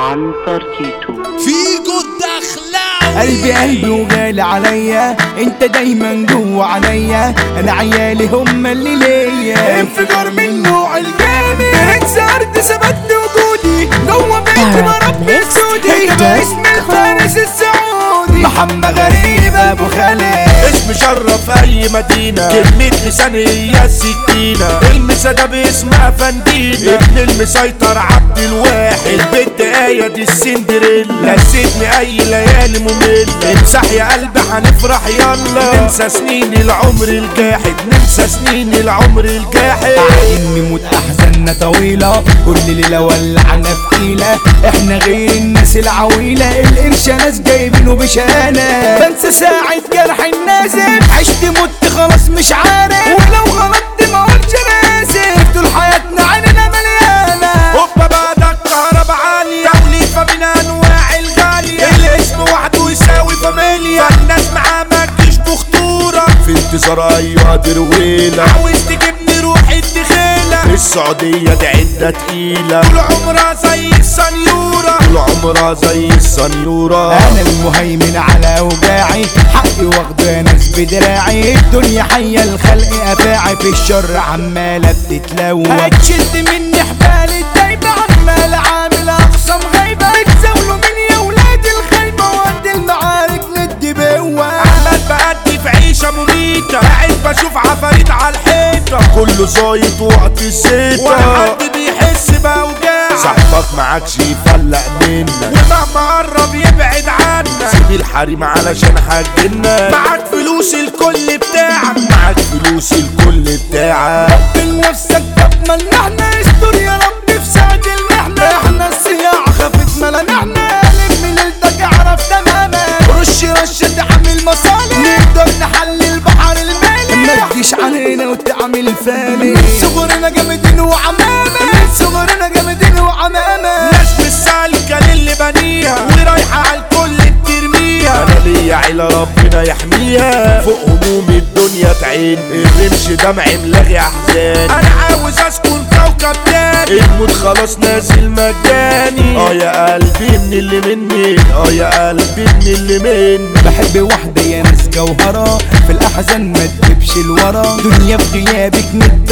عنتر تيتو فيجو الدخلاوي قلبي قلبي وغالي عليا انت دايما جوا عليا انا عيالي هم اللي ليا انفجار من نوع الجامد برنس ارض ثبت وجودي جوا بيتي مربي سودي باسم الفارس السعودي محمد غريب ابو خالد اسم شرف اي مدينة كلمة لسان هي السكينة المسا ده باسمها فندينا ابن المسيطر عبد الواحد البت آية دي السندريلا نسيتني اي ليالي مملة امسح يا قلبي هنفرح يلا ننسى سنين العمر الجاحد ننسى سنين العمر الجاحد قاعدين نموت احزاننا طويلة كل ليلة ولعنا في قيلة احنا غير الناس العويلة القرش ناس جايبينه بشانة بنسى ساعة جرح النازل عشت مت خلاص مش عارف ولو غلطت ما قلتش انا اسف طول حياتنا عيننا مليانة هوبا بقى ده الكهرباء عالية توليفة من انواع الغالية الاسم وحده يساوي فاميليا فالناس معاه ما تجيش بخطورة في انتظار ايوه درويلة عاوز تجيبني روح الدخيلة السعودية دي عدة تقيلة طول عمرها زي السنيورة طول عمرها زي السنيورة انا المهيمن على اوجاعي حقي واخده يا ناس بدراعي الدنيا حية الخلق افاعي في الشر عمالة بتتلوى هتشد مني حبال الدايبة عمال عامل اقسام غايبة بتزاولوا مني يا ولاد الخايبة وقت المعارك ندي بقوة عمال بأدي في عيشة مميتة قاعد بشوف عفاريت على الحيطة كله زايط وقت الزيتة ولا حد بيحس بأوجاع صاحبك معكش يفلق منك ومهما قرب يبعد عنك سيب الحريم علشان حجنا معاك فلوس الكل بتاعك معاك فلوس الكل بتاعك لنفسك طب مالنا احنا استر يا رب في ساعة المحنة احنا الصياع خفت ملامحنا لم ليلتك اعرف تماما رش رشة عامل مصالح نقدر نحلل بحر المالح ما تجيش علينا وتعمل فاني من صغرنا جامدين وعمامة من صغرنا جامدين وعمامة ناس مش سالكة للي بنيها ورايحة على الكل بترميها انا ليا عيلة ربنا يحميها فوق هموم الدنيا تعين الرمش دمعي ملاغي احزان انا عاوز اسكن كوكب تاني الموت خلاص نازل مجاني اه يا قلبي من اللي مني اه يا قلبي من اللي مني بحب واحدة يا ناس جوهرة في الأحزان ما تجيبش الورا دنيا في غيابك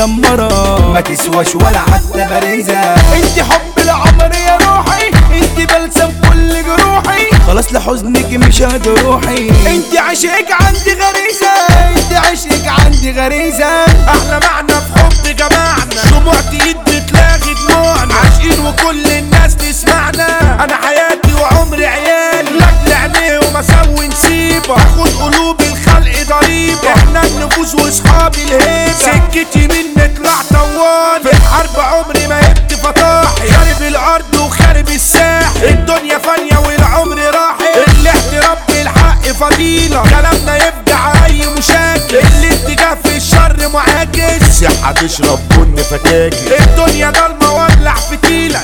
متدمرة ما تسواش ولا حتى بارزة انت حب العمر يا روحي انت بلسم كل جروحي خلاص لحزنك مش هتروحي انت عشقك عندي غريزة انت عشقك عندي غريزة احلى معنى في حب جمعنا شموع ايد بتلاغي دموعنا عاشقين وكل الناس تسمعنا انا حياتي وعمري عيالي لاجل عينيه وما سوي نسيبه اخد قلوب الخلق ضريبه احنا النفوس واصحابي الهيبه سكتي من نطلع طوال في الحرب عمري ما هبت فطاحي خارب الارض وخارب الساحل الدنيا فانيه والعمر راحل الاحترام بالحق فضيله كلامنا يفجع اي مشاكل الاتجاه في الشر معاكس صحة تشرب بن فكاكي الدنيا ضلمة ولع فتيلة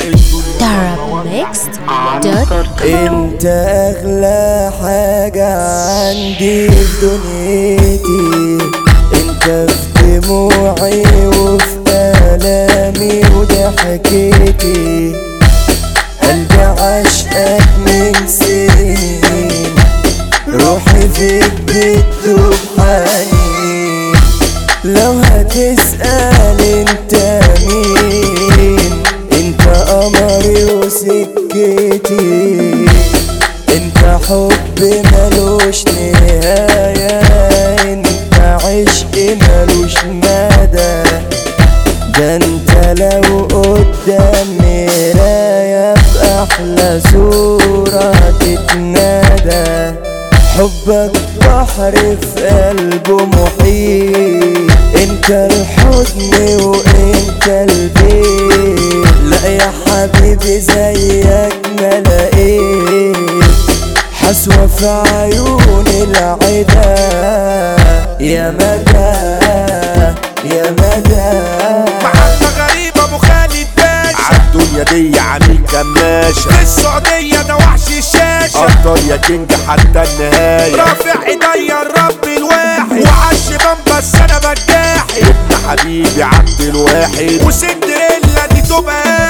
عنتر تيتو انت اغلى حاجة عندي في دنيتي انت في دموعي وفي الامي وضحكتي قلبي عشقك من سنين روحي فيك بتدوب حنين لو هتسأل انت مين انت قمري وسكتي انت حب ملوش نهاية انت عشق ملوش مدى ده انت لو قدام مراية بأحلى صورة تتنادى حبك بحر في قلبه محيط انت الحزن وانت البيت لا يا حبيبي زيك ما لقيت حسوة في عيون العدا يا مدى يا مدى محمد غريب ابو خالد باشا عالدنيا دي عميل كماشة في السعودية ده وحش الشاشة ابطال يا كينج حتى النهاية رافع ايديا الرب الواحد وعالشبان بس انا بجاحد ابن حبيبي عبد الواحد وسندريلا دي تبقى آية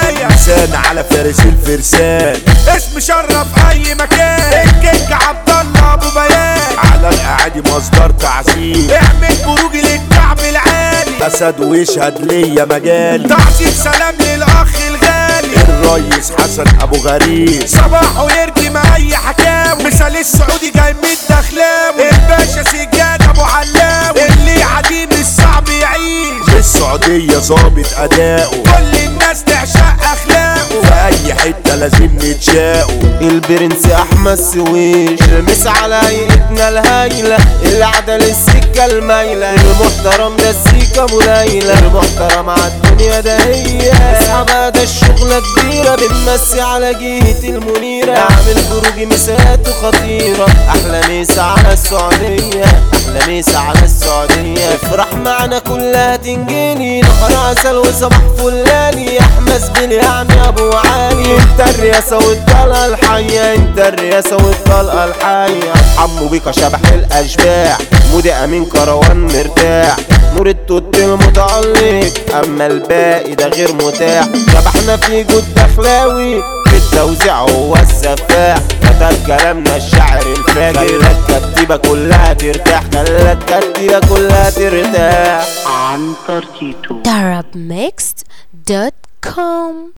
فرسان على فارس الفرسان اسم شرف اي مكان الكينج عبد الله ابو بيان على الاعادي مصدر تعزيز اعمل بروج للكعب العالي اسد ويشهد ليا مجال تعزيز سلام للاخ الغالي الريس حسن ابو غريب صباحه يرجي مع اي حكاوي مثال السعودي جاي من الدخلاوي الباشا سجاد ابو علاوي اللي عديم الصعب يعيش السعودية ظابط اداؤه كل الناس تعشق اخلاقه في اي حتة لازم نتشاقه البرنس احمد سويش المس على هيئتنا الهايلة العدل السكة المايلة المحترم ده السيكة ابو ليلى المحترم عالدنيا ده هي اصحاب ده الشغلة كبيرة بنمسي على جهة المنيرة اعمل بروج مساته خطيرة احلى ميسة على السعودية احلى ميسة على السعودية افرح معنا كلها تنجيني نهار عسل وصباح فلاني احمد زبيلي يعني ابو علي انت الرياسة والطلقة الحية انت الرياسة والطلقة الحية حمو بيكا شبح الاشباح مودي امين كروان مرتاح نور التوت المتألق اما الباقي ده غير متاح شبحنا في جود دخلاوي في التوزيع هو السفاح كتب كلامنا الشعر الفاجر خلت كتيبة كلها ترتاح خلت كتيبة كلها ترتاح عنتر تيتو darabmixed.com